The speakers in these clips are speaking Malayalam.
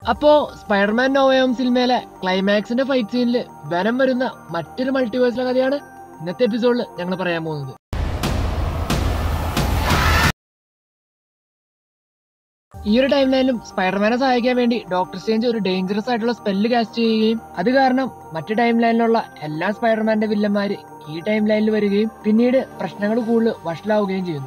അപ്പോ സ്പൈഡർമാൻ നോവയോം സിനിമയിലെ ക്ലൈമാക്സിന്റെ ഫൈറ്റ് സീനിൽ വനം വരുന്ന മറ്റൊരു മൾട്ടിവേഴ്സിലെ കഥയാണ് ഇന്നത്തെ എപ്പിസോഡിൽ ഞങ്ങൾ പറയാൻ പോകുന്നത് ഈ ഒരു ടൈം ലൈനിലും സ്പൈഡർമാനെ സഹായിക്കാൻ വേണ്ടി ഡോക്ടർ സ്റ്റേഞ്ച് ഒരു ഡേഞ്ചറസ് ആയിട്ടുള്ള സ്പെല്ല് കാസ്റ്റ് ചെയ്യുകയും അത് കാരണം മറ്റു ടൈം ലൈനിലുള്ള എല്ലാ സ്പൈഡർമാന്റെ വില്ലന്മാര് ഈ ടൈം ലൈനിൽ വരികയും പിന്നീട് പ്രശ്നങ്ങൾ കൂടുതൽ വഷളാവുകയും ചെയ്യുന്നു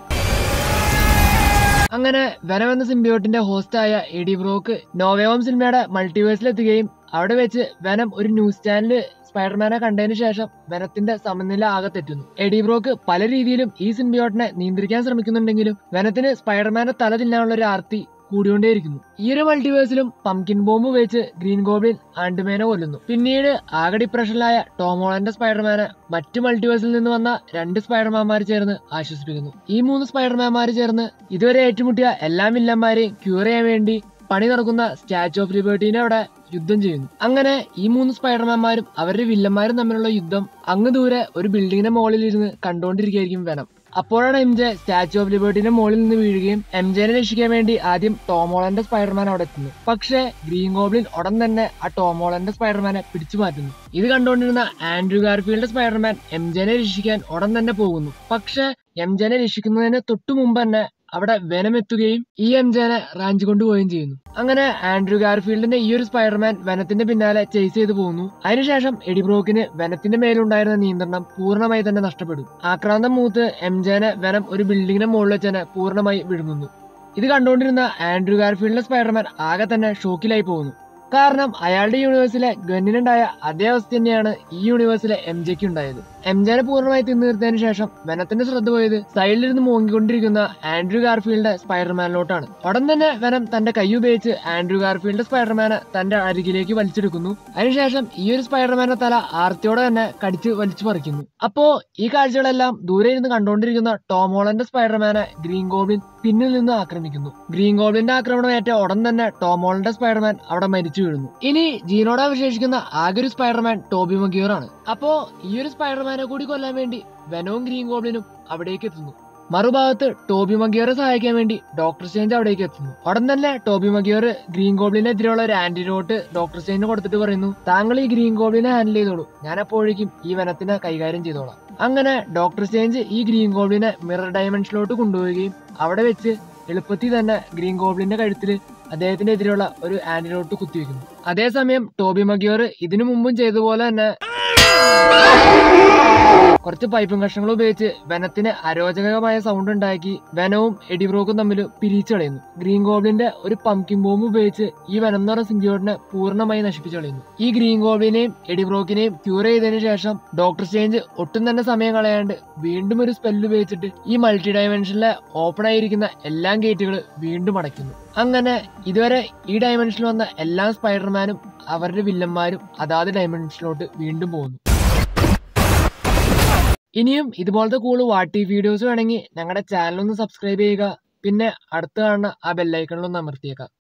അങ്ങനെ വെനം എന്ന സിംബിയോട്ടിന്റെ ഹോസ്റ്റായ എഡി ബ്രോക്ക് നോവേവം സിനിമയുടെ മൾട്ടിവേഴ്സിലെത്തുകയും അവിടെ വെച്ച് വെനം ഒരു ന്യൂസ് ചാനലിൽ സ്പൈഡർമാനെ കണ്ടതിന് ശേഷം വെനത്തിന്റെ സമനില ആകെ തെറ്റുന്നു എഡി ബ്രോക്ക് പല രീതിയിലും ഈ സിംബിയോട്ടിനെ നിയന്ത്രിക്കാൻ ശ്രമിക്കുന്നുണ്ടെങ്കിലും വെനത്തിന് സ്പൈഡർമാനെ തല തിന്നാനുള്ള ഒരു ആർത്തി കൂടിക്കൊണ്ടേയിരിക്കുന്നു ഈ ഒരു മൾട്ടിവേഴ്സിലും പംകിൻ ബോംബ് ഉപയോഗിച്ച് ഗ്രീൻ ഗോബ്ലിൻ ആൻഡ്മേനെ കൊല്ലുന്നു പിന്നീട് ആകെ ഡിപ്രഷനിലായ ടോമോളന്റെ സ്പൈഡർമാനെ മറ്റു മൾട്ടിവേഴ്സിൽ നിന്ന് വന്ന രണ്ട് സ്പൈഡർമാൻമാർ ചേർന്ന് ആശ്വസിപ്പിക്കുന്നു ഈ മൂന്ന് സ്പൈഡർമാൻമാർ ചേർന്ന് ഇതുവരെ ഏറ്റുമുട്ടിയ എല്ലാ വില്ലന്മാരെയും ക്യൂർ ചെയ്യാൻ വേണ്ടി പണി നടക്കുന്ന സ്റ്റാച്ചു ഓഫ് ലിബർട്ടീനെ അവിടെ യുദ്ധം ചെയ്യുന്നു അങ്ങനെ ഈ മൂന്ന് സ്പൈഡർമാൻമാരും അവരുടെ വില്ലന്മാരും തമ്മിലുള്ള യുദ്ധം അങ്ങ് ദൂരെ ഒരു ബിൽഡിങ്ങിന്റെ മുകളിൽ ഇരുന്ന് കണ്ടുകൊണ്ടിരിക്കുകയായിരിക്കും വേണം അപ്പോഴാണ് എം ജെ സ്റ്റാച്ചു ഓഫ് ലിബർട്ടിന്റെ മുകളിൽ നിന്ന് വീഴുകയും എം ജെനെ രക്ഷിക്കാൻ വേണ്ടി ആദ്യം ടോമോളന്റെ സ്പൈഡർമാൻ അവിടെ എത്തുന്നു പക്ഷേ ഗ്രീൻ ഗോബ്ലിൻ ഉടൻ തന്നെ ആ ടോമോളന്റെ സ്പൈഡർമാനെ പിടിച്ചു മാറ്റുന്നു ഇത് കണ്ടുകൊണ്ടിരുന്ന ആൻഡ്രൂ ഗാർഫീൽഡ് സ്പൈഡർമാൻ എം ജെനെ രക്ഷിക്കാൻ ഉടൻ തന്നെ പോകുന്നു പക്ഷേ എം ജെനെ രക്ഷിക്കുന്നതിന് തൊട്ടു മുമ്പ് തന്നെ അവിടെ വെനം എത്തുകയും ഈ എം ജെനെ റാഞ്ചി കൊണ്ടുപോവുകയും ചെയ്യുന്നു അങ്ങനെ ആൻഡ്രൂ ഗാർഫീൽഡിന്റെ ഈ ഒരു സ്പൈഡർമാൻ വനത്തിന്റെ പിന്നാലെ ചേസ് ചെയ്തു പോകുന്നു അതിനുശേഷം എഡിബ്രോക്കിന് വനത്തിന്റെ മേലുണ്ടായിരുന്ന നിയന്ത്രണം പൂർണ്ണമായി തന്നെ നഷ്ടപ്പെടും ആക്രാന്തം മൂത്ത് എം ജെനെ വനം ഒരു ബിൽഡിങ്ങിന്റെ മുകളിൽ വെച്ച് തന്നെ പൂർണ്ണമായി വിഴുങ്ങുന്നു ഇത് കണ്ടുകൊണ്ടിരുന്ന ആൻഡ്രൂ ഗാർഫീൽഡിന്റെ സ്പൈഡർമാൻ ആകെ തന്നെ ഷോക്കിലായി പോകുന്നു കാരണം അയാളുടെ യൂണിവേഴ്സിലെ ഗന്നിനുണ്ടായ അതേ അവസ്ഥ തന്നെയാണ് ഈ യൂണിവേഴ്സിലെ എം ജെക്ക് ഉണ്ടായത് എം ജെനെ പൂർണ്ണമായി തിന്നു തീർത്തതിനു ശേഷം വെനത്തിന്റെ ശ്രദ്ധ പോയത് സൈഡിലിരുന്ന് മൂങ്ങിക്കൊണ്ടിരിക്കുന്ന ആൻഡ്രൂ ഗാർഫീൽഡ് സ്പൈഡർമാനിലോട്ടാണ് ഉടൻ തന്നെ വെനം തന്റെ കൈ ഉപയോഗിച്ച് ആൻഡ്രൂ ഗാർഫീൽഡ് സ്പൈഡർമാനെ തന്റെ അരികിലേക്ക് വലിച്ചെടുക്കുന്നു അതിനുശേഷം ഈ ഒരു സ്പൈഡർമാന്റെ തല ആർത്തിയോടെ തന്നെ കടിച്ച് വലിച്ചു പറിക്കുന്നു അപ്പോ ഈ കാഴ്ചകളെല്ലാം ദൂരെ ഇരുന്ന് കണ്ടുകൊണ്ടിരിക്കുന്ന ടോമോളന്റെ സ്പൈഡർമാനെ ഗ്രീൻ ഗോബ്ലിൻ പിന്നിൽ നിന്ന് ആക്രമിക്കുന്നു ഗ്രീൻ ഗോബ്ലിന്റെ ആക്രമണം ഏറ്റ ഉടൻ തന്നെ ടോമോളന്റെ സ്പൈഡർമാൻ അവിടെ മരിച്ചു വീഴുന്നു ഇനി ജീനോട് അവശേഷിക്കുന്ന ആകെ ഒരു സ്പൈഡർമാൻ ടോബി മഗിയർ ആണ് അപ്പോ ഈ ഒരു സ്പൈഡർമാനെ കൂടി കൊല്ലാൻ വേണ്ടി വെനവും ഗ്രീൻ ഗോബ്ലിനും അവിടേക്ക് എത്തുന്നു മറുഭാഗത്ത് ടോബി മഗിയറെ സഹായിക്കാൻ വേണ്ടി ഡോക്ടർ സ്റ്റേഞ്ച് അവിടേക്ക് എത്തുന്നു ഉടൻ തന്നെ ടോബി മഗിയർ ഗ്രീൻ ഗോബ്ലിനെതിരെയുള്ള ഒരു ആന്റിഡോട്ട് ഡോക്ടർ സ്റ്റേഞ്ചിന് കൊടുത്തിട്ട് പറയുന്നു താങ്കൾ ഈ ഗ്രീൻ ഗോബ്ലിനെ ഹാൻഡിൽ ചെയ്തോളൂ ഞാൻ അപ്പോഴേക്കും ഈ വനത്തിനെ കൈകാര്യം ചെയ്തോളാം അങ്ങനെ ഡോക്ടർ സ്റ്റേഞ്ച് ഈ ഗ്രീൻ ഗോബ്ലിനെ മിറർ ഡയമെൻഷനിലോട്ട് കൊണ്ടുപോവുകയും അവിടെ വെച്ച് എളുപ്പത്തിൽ തന്നെ ഗ്രീൻ ഗോബ്ലിന്റെ കഴുത്തിൽ അദ്ദേഹത്തിന്റെ എതിരെയുള്ള ഒരു ആന്റിഡോട്ട് കുത്തിവെക്കുന്നു അതേസമയം ടോബി മഗിയോർ ഇതിനു മുമ്പും ചെയ്ത പോലെ തന്നെ കുറച്ച് പൈപ്പും കഷ്ണങ്ങൾ ഉപയോഗിച്ച് വനത്തിന് അരോചകമായ സൗണ്ട് ഉണ്ടാക്കി വനവും എഡിബ്രോക്കും തമ്മിൽ പിരിച്ചു കളയുന്നു ഗ്രീൻ ഗോബ്ലിന്റെ ഒരു പംകിൻ ബോംബ് ഉപയോഗിച്ച് ഈ വനം എന്ന് പറഞ്ഞ സിംബിയോട്ടിനെ പൂർണ്ണമായി നശിപ്പിച്ചു കളയുന്നു ഈ ഗ്രീൻ ഗോബ്ലിനെയും എഡിബ്രോക്കിനെയും ക്യൂർ ചെയ്തതിനു ശേഷം ഡോക്ടർ സ്റ്റേഞ്ച് ഒട്ടും തന്നെ സമയം കളയാണ്ട് വീണ്ടും ഒരു സ്പെല്ല് ഉപയോഗിച്ചിട്ട് ഈ മൾട്ടി ഡയമെൻഷനിലെ ഓപ്പൺ ആയിരിക്കുന്ന എല്ലാ ഗേറ്റുകൾ വീണ്ടും അടയ്ക്കുന്നു അങ്ങനെ ഇതുവരെ ഈ ഡയമെൻഷനിൽ വന്ന എല്ലാ സ്പൈഡർമാനും അവരുടെ വില്ലന്മാരും അതാത് ഡയമെൻഷനിലോട്ട് വീണ്ടും പോകുന്നു ഇനിയും ഇതുപോലത്തെ കൂടുതൽ വാട്ടി വീഡിയോസ് വേണമെങ്കിൽ ഞങ്ങളുടെ ചാനൽ ഒന്ന് സബ്സ്ക്രൈബ് ചെയ്യുക പിന്നെ അടുത്ത് കാണുന്ന ആ ബെല്ലൈക്കണിലൊന്ന് അമർത്തിയേക്കാം